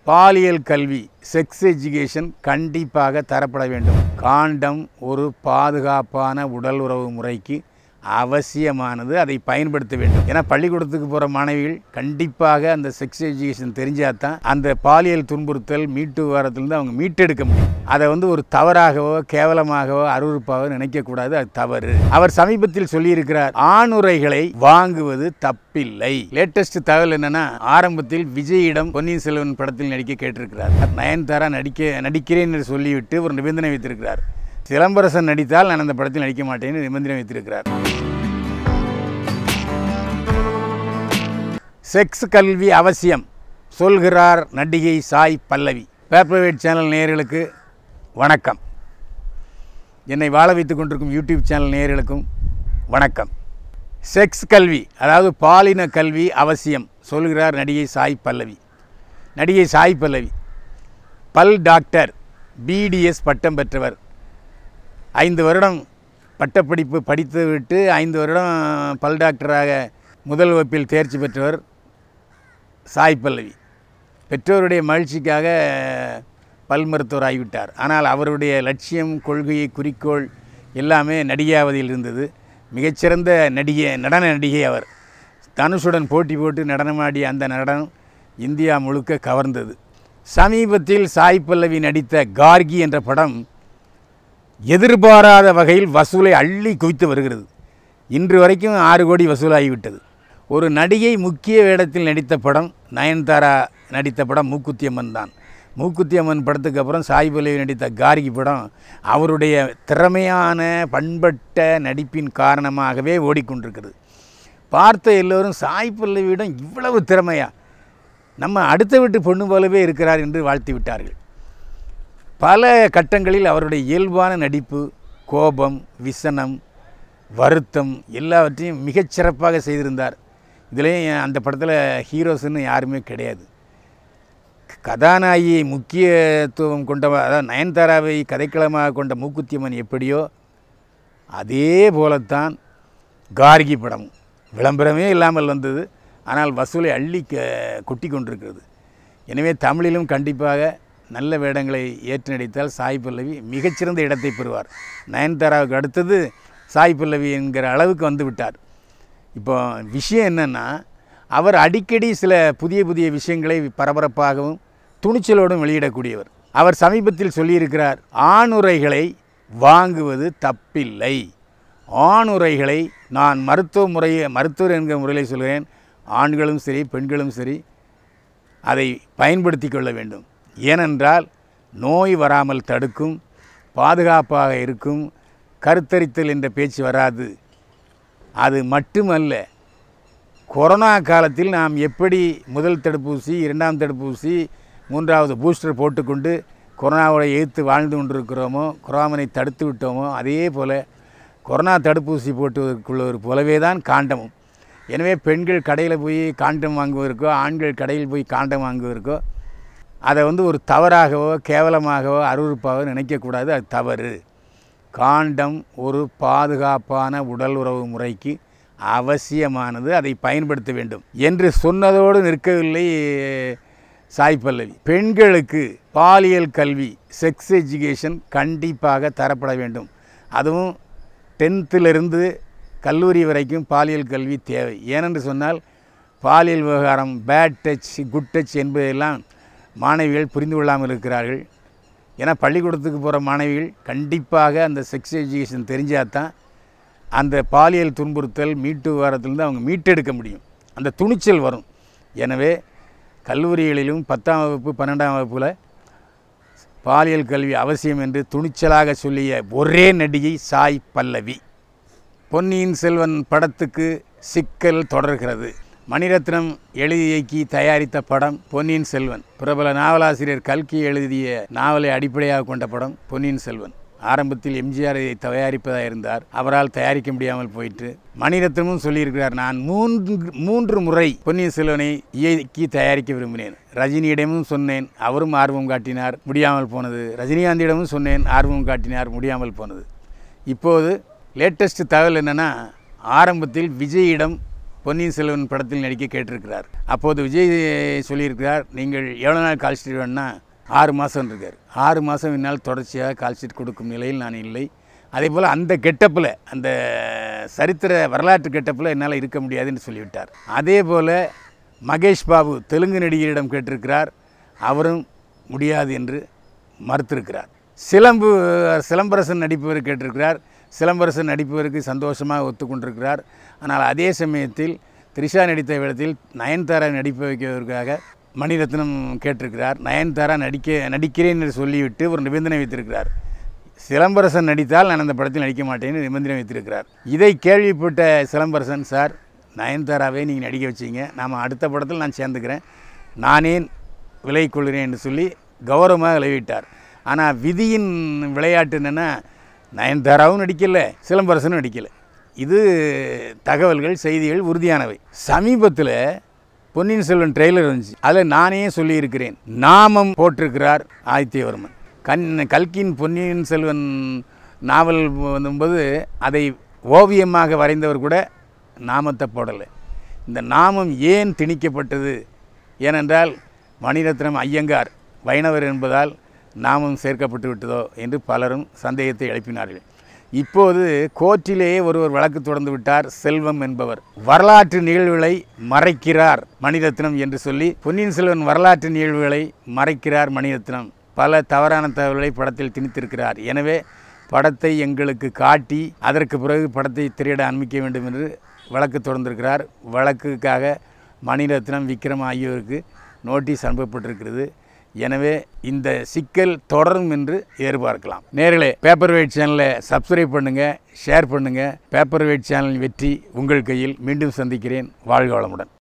பாலியல் கல்வி sex education கண்டிப்பாக தரப்பட வேண்டும் காண்டம் ஒரு பாதுகாப்பான உடல் உறவு முறைக்கு அவசியமானது அதை பயன்படுத்த வேண்டும் ஏன்னா பள்ளிக்கூடத்துக்கு போகிற மாணவிகள் கண்டிப்பாக அந்த செக்ஸ் எஜுகேஷன் தெரிஞ்சால் தான் அந்த பாலியல் துன்புறுத்தல் மீட்டு வாரத்திலிருந்து அவங்க மீட்டெடுக்க முடியும் அதை வந்து ஒரு தவறாகவோ கேவலமாகவோ அருவருப்பாகவோ நினைக்கக்கூடாது அது தவறு அவர் சமீபத்தில் சொல்லியிருக்கிறார் ஆணுரைகளை வாங்குவது தப்பில்லை லேட்டஸ்ட் தகவல் என்னன்னா ஆரம்பத்தில் விஜயிடம் பொன்னியின் செல்வன் படத்தில் நடிக்க கேட்டிருக்கிறார் நயன்தாரா நடிக்க நடிக்கிறேன் என்று சொல்லிவிட்டு ஒரு நிபந்தனை வைத்திருக்கிறார் சிலம்பரசன் நடித்தால் நான் அந்த படத்தில் நடிக்க மாட்டேன்னு நிபந்தனை வைத்திருக்கிறார் செக்ஸ் கல்வி அவசியம் சொல்கிறார் நடிகை சாய் பல்லவி பேப்பர்வேட் சேனல் நேயர்களுக்கு வணக்கம் என்னை வாழ வைத்துக் கொண்டிருக்கும் யூடியூப் சேனல் நேயர்களுக்கும் வணக்கம் செக்ஸ் கல்வி அதாவது பாலின கல்வி அவசியம் சொல்கிறார் நடிகை சாய் பல்லவி நடிகை சாய் பல்லவி பல் டாக்டர் பிடிஎஸ் பட்டம் பெற்றவர் ஐந்து வருடம் பட்டப்படிப்பு படித்துவிட்டு ஐந்து வருடம் பல் டாக்டராக முதல் வகுப்பில் தேர்ச்சி பெற்றவர் சாய் பல்லவி பெற்றோருடைய மகிழ்ச்சிக்காக பல் மருத்துவர் ஆகிவிட்டார் ஆனால் அவருடைய லட்சியம் கொள்கை குறிக்கோள் எல்லாமே நடிகாவதியில் இருந்தது மிகச்சிறந்த நடிகை நடன நடிகை அவர் தனுஷுடன் போட்டி போட்டு நடனமாடிய அந்த நடனம் இந்தியா முழுக்க கவர்ந்தது சமீபத்தில் சாய் பல்லவி நடித்த கார்கி என்ற படம் எதிர்பாராத வகையில் வசூலை அள்ளி குவித்து வருகிறது இன்று வரைக்கும் ஆறு கோடி வசூலாகிவிட்டது ஒரு நடிகை முக்கிய வேடத்தில் நடித்த படம் நயன்தாரா நடித்த படம் மூக்குத்தி அம்மன் தான் மூக்குத்தி அம்மன் படத்துக்கு அப்புறம் சாய் பல்லவி நடித்த கார்கி படம் அவருடைய திறமையான பண்பட்ட நடிப்பின் காரணமாகவே ஓடிக்கொண்டிருக்கிறது பார்த்த எல்லோரும் சாய் பல்லவியிடம் இவ்வளவு திறமையா நம்ம அடுத்த வீட்டு பொண்ணு போலவே இருக்கிறார் என்று வாழ்த்தி விட்டார்கள் பல கட்டங்களில் அவருடைய இயல்பான நடிப்பு கோபம் விசனம் வருத்தம் எல்லாவற்றையும் மிகச் சிறப்பாக செய்திருந்தார் இதுலேயும் அந்த படத்தில் ஹீரோஸ்ன்னு யாருமே கிடையாது கதாநாயகியை முக்கியத்துவம் கொண்ட அதாவது நயன்தாராவை கதைக்களமாக கொண்ட மூக்குத்தியம்மன் எப்படியோ அதே போலத்தான் கார்கி படம் விளம்பரமே இல்லாமல் வந்தது ஆனால் வசூலை அள்ளி க கொட்டி கொண்டிருக்கிறது எனவே தமிழிலும் கண்டிப்பாக நல்ல வேடங்களை ஏற்று நடித்தால் சாய் பல்லவி மிகச்சிறந்த இடத்தை பெறுவார் நயன்தாராவுக்கு அடுத்தது சாய் பல்லவி என்கிற அளவுக்கு வந்து விட்டார் இப்போ விஷயம் என்னென்னா அவர் அடிக்கடி சில புதிய புதிய விஷயங்களை பரபரப்பாகவும் துணிச்சலோடும் வெளியிடக்கூடியவர் அவர் சமீபத்தில் சொல்லியிருக்கிறார் ஆணுரைகளை வாங்குவது தப்பில்லை ஆணுரைகளை நான் மருத்துவ முறையை மருத்துவர் என்கிற முறையில் சொல்கிறேன் ஆண்களும் சரி பெண்களும் சரி அதை பயன்படுத்தி கொள்ள வேண்டும் ஏனென்றால் நோய் வராமல் தடுக்கும் பாதுகாப்பாக இருக்கும் கருத்தரித்தல் என்ற பேச்சு வராது அது மட்டுமல்ல கொரோனா காலத்தில் நாம் எப்படி முதல் தடுப்பூசி இரண்டாம் தடுப்பூசி மூன்றாவது பூஸ்டர் போட்டுக்கொண்டு கொரோனாவோட எதிர்த்து வாழ்ந்து கொண்டிருக்கிறோமோ கொரோனாவை தடுத்து விட்டோமோ அதே போல் கொரோனா தடுப்பூசி போட்டுவதற்குள்ளவர் போலவே தான் காண்டமும் எனவே பெண்கள் கடையில் போய் காண்டம் வாங்குவதற்கோ ஆண்கள் கடையில் போய் காண்டம் வாங்குவதற்கோ அதை வந்து ஒரு தவறாகவோ கேவலமாகவோ அருவருப்பாகவோ நினைக்கக்கூடாது அது தவறு காண்டம் ஒரு பாதுகாப்பான உடல் உறவு முறைக்கு அவசியமானது அதை பயன்படுத்த வேண்டும் என்று சொன்னதோடு நிற்கவில்லை சாய் பல்லவி பெண்களுக்கு பாலியல் கல்வி செக்ஸ் எஜுகேஷன் கண்டிப்பாக தரப்பட வேண்டும் அதுவும் டென்த்திலிருந்து கல்லூரி வரைக்கும் பாலியல் கல்வி தேவை ஏனென்று சொன்னால் பாலியல் விவகாரம் பேட் டச் குட் டச் என்பதையெல்லாம் மாணவிகள் புரிந்து கொள்ளாமல் இருக்கிறார்கள் ஏன்னா பள்ளிக்கூடத்துக்கு போகிற மாணவிகள் கண்டிப்பாக அந்த செக்ஸ் எஜுகேஷன் தெரிஞ்சால் தான் அந்த பாலியல் துன்புறுத்தல் மீட்டு வாரத்திலிருந்து அவங்க மீட்டெடுக்க முடியும் அந்த துணிச்சல் வரும் எனவே கல்லூரிகளிலும் பத்தாம் வகுப்பு பன்னெண்டாம் வகுப்பில் பாலியல் கல்வி அவசியம் என்று துணிச்சலாக சொல்லிய ஒரே நடிகை சாய் பல்லவி பொன்னியின் செல்வன் படத்துக்கு சிக்கல் தொடர்கிறது மணிரத்னம் எழுதி இயக்கி தயாரித்த படம் பொன்னியின் செல்வன் பிரபல நாவலாசிரியர் கல்கி எழுதிய நாவலை அடிப்படையாக கொண்ட படம் பொன்னியின் செல்வன் ஆரம்பத்தில் எம்ஜிஆர் இதை தயாரிப்பதாக இருந்தார் அவரால் தயாரிக்க முடியாமல் போயிற்று மணிரத்னமும் சொல்லியிருக்கிறார் நான் மூன்று மூன்று முறை பொன்னியின் செல்வனை இயக்கி தயாரிக்க விரும்பினேன் ரஜினியிடமும் சொன்னேன் அவரும் ஆர்வம் காட்டினார் முடியாமல் போனது ரஜினிகாந்திடமும் சொன்னேன் ஆர்வம் காட்டினார் முடியாமல் போனது இப்போது லேட்டஸ்ட் தகவல் என்னென்னா ஆரம்பத்தில் விஜயிடம் பொன்னியின் செல்வன் படத்தில் நடிக்க கேட்டிருக்கிறார் அப்போது விஜய் சொல்லியிருக்கிறார் நீங்கள் எவ்வளோ நாள் கால் ஷீட் வேணும்னா ஆறு மாதம் இருக்கார் ஆறு மாதம் என்னால் தொடர்ச்சியாக கால் ஷீட் கொடுக்கும் நிலையில் நான் இல்லை அதே போல் அந்த கெட்டப்பில் அந்த சரித்திர வரலாற்று கெட்டப்பில் என்னால் இருக்க முடியாதுன்னு சொல்லிவிட்டார் அதே போல் மகேஷ் பாபு தெலுங்கு நடிகரிடம் கேட்டிருக்கிறார் அவரும் முடியாது என்று மறுத்திருக்கிறார் சிலம்பு சிலம்பரசன் நடிப்பவர் கேட்டிருக்கிறார் சிலம்பரசன் நடிப்பவருக்கு சந்தோஷமாக ஒத்துக்கொண்டிருக்கிறார் ஆனால் அதே சமயத்தில் த்ரிஷா நடித்த இடத்தில் நயன்தாரா நடிப்ப வைப்பதற்காக மணிரத்னம் கேட்டிருக்கிறார் நயன்தாரா நடிக்க நடிக்கிறேன் என்று சொல்லிவிட்டு ஒரு நிபந்தனை வைத்திருக்கிறார் சிலம்பரசன் நடித்தால் நான் அந்த படத்தில் நடிக்க மாட்டேன்னு நிபந்தனை வைத்திருக்கிறார் இதை கேள்விப்பட்ட சிலம்பரசன் சார் நயன்தாராவை நீங்கள் நடிக்க வச்சீங்க நாம் அடுத்த படத்தில் நான் சேர்ந்துக்கிறேன் நானே விலை கொள்கிறேன் என்று சொல்லி கௌரவமாக விளைவிட்டார் ஆனால் விதியின் விளையாட்டு என்னென்னா நயன்தாராவும் நடிக்கலை சிலம்பரசனும் நடிக்கலை இது தகவல்கள் செய்திகள் உறுதியானவை சமீபத்தில் பொன்னியின் செல்வன் ட்ரெய்லர் வந்துச்சு அதில் நானே சொல்லியிருக்கிறேன் நாமம் போட்டிருக்கிறார் ஆதித்யவர்மன் கண் கல்கின் பொன்னியின் செல்வன் நாவல் வந்தும்போது அதை ஓவியமாக வரைந்தவர் கூட நாமத்தை போடலை இந்த நாமம் ஏன் திணிக்கப்பட்டது ஏனென்றால் மணிரத்னம் ஐயங்கார் வைணவர் என்பதால் நாமம் சேர்க்கப்பட்டு விட்டதோ என்று பலரும் சந்தேகத்தை எழுப்பினார்கள் இப்போது கோர்ட்டிலேயே ஒருவர் வழக்கு தொடர்ந்து விட்டார் செல்வம் என்பவர் வரலாற்று நிகழ்வுகளை மறைக்கிறார் மணிரத்னம் என்று சொல்லி பொன்னியின் செல்வன் வரலாற்று நிகழ்வுகளை மறைக்கிறார் மணிரத்னம் பல தவறான தகவல்களை படத்தில் திணித்திருக்கிறார் எனவே படத்தை எங்களுக்கு காட்டி அதற்கு பிறகு படத்தை திரையிட அனுமதிக்க வேண்டும் என்று வழக்கு தொடர்ந்திருக்கிறார் வழக்குக்காக மணிரத்னம் விக்ரம் ஆகியோருக்கு நோட்டீஸ் அனுப்பப்பட்டிருக்கிறது எனவே இந்த சிக்கல் தொடரும் என்று எதிர்பார்க்கலாம் நேர்களே பேப்பர் வெயிட் சேனலை சப்ஸ்கிரைப் பண்ணுங்கள் ஷேர் பண்ணுங்கள் பேப்பர் வெயிட் சேனலின் வெற்றி உங்கள் கையில் மீண்டும் சந்திக்கிறேன் வாழ்க வளமுடன்